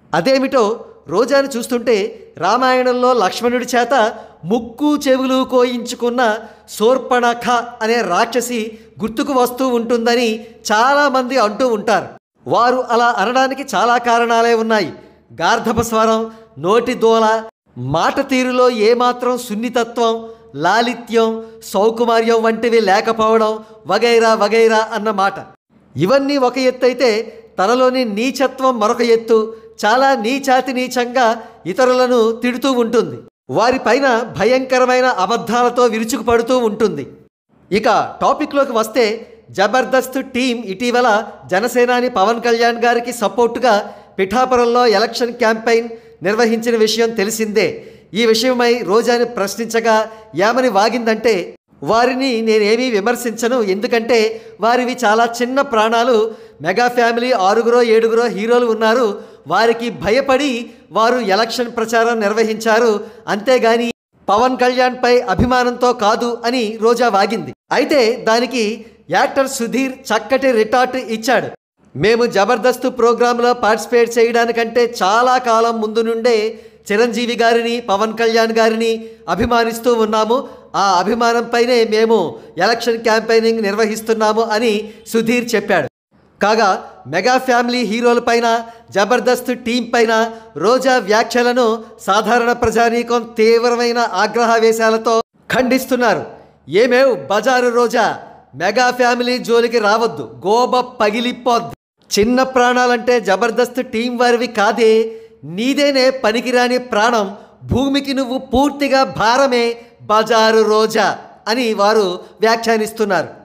అదేమిటో రోజాను చూస్తుంటే రామాయణంలో లక్ష్మణుడి చేత ముక్కు చెవులు కోయించుకున్న శూర్పణఖ అనే రాక్షసి గుర్తుకు వస్తూ ఉంటుందని చాలామంది అంటూ ఉంటారు వారు అలా అనడానికి చాలా కారణాలే ఉన్నాయి గార్ధప స్వరం నోటి దోల మాట తీరులో ఏమాత్రం సున్నితత్వం లాలిత్యం సౌకుమార్యం వంటివి లేకపోవడం వగైరా వగైరా అన్న మాట ఇవన్నీ ఒక ఎత్తు అయితే తనలోని నీచత్వం మరొక ఎత్తు చాలా నీచాతి నీచంగా ఇతరులను తిడుతూ ఉంటుంది వారిపైన భయంకరమైన అబద్ధాలతో విరుచుకుపడుతూ ఉంటుంది ఇక టాపిక్లోకి వస్తే జబర్దస్త్ టీం ఇటీవల జనసేనాని పవన్ కళ్యాణ్ గారికి సపోర్టుగా పిఠాపురంలో ఎలక్షన్ క్యాంపెయిన్ నిర్వహించిన విషయం తెలిసిందే ఈ విషయమై రోజాని ప్రశ్నించగా ఏమని వాగిందంటే వారిని నేనేమీ విమర్శించను ఎందుకంటే వారివి చాలా చిన్న ప్రాణాలు మెగా ఫ్యామిలీ ఆరుగురో ఏడుగురో హీరోలు ఉన్నారు వారికి భయపడి వారు ఎలక్షన్ ప్రచారం నిర్వహించారు అంతేగాని పవన్ కళ్యాణ్ పై అభిమానంతో కాదు అని రోజా వాగింది అయితే దానికి యాక్టర్ సుధీర్ చక్కటి రిటార్ట్ ఇచ్చాడు మేము జబర్దస్త్ ప్రోగ్రాంలో పార్టిసిపేట్ చేయడానికంటే చాలా కాలం ముందు నుండే చిరంజీవి గారిని పవన్ కళ్యాణ్ గారిని అభిమానిస్తూ ఉన్నాము ఆ అభిమానంపైనే మేము ఎలక్షన్ క్యాంపెయినింగ్ నిర్వహిస్తున్నాము అని సుధీర్ చెప్పాడు కాగా మెగా ఫ్యామిలీ హీరోలపైన జబర్దస్త్ టీం పైన రోజా వ్యాఖ్యలను సాధారణ ప్రజానీకం తీవ్రమైన ఆగ్రహావేశాలతో ఖండిస్తున్నారు ఏమేవ్ బజారు రోజా మెగా ఫ్యామిలీ జోలికి రావద్దు గోబ పగిలిపోద్ది చిన్న ప్రాణాలంటే జబర్దస్త్ టీం వారివి కాదే నీదేనే పనికిరాని ప్రాణం భూమికి నువ్వు పూర్తిగా భారమే బజారు రోజా అని వారు వ్యాఖ్యానిస్తున్నారు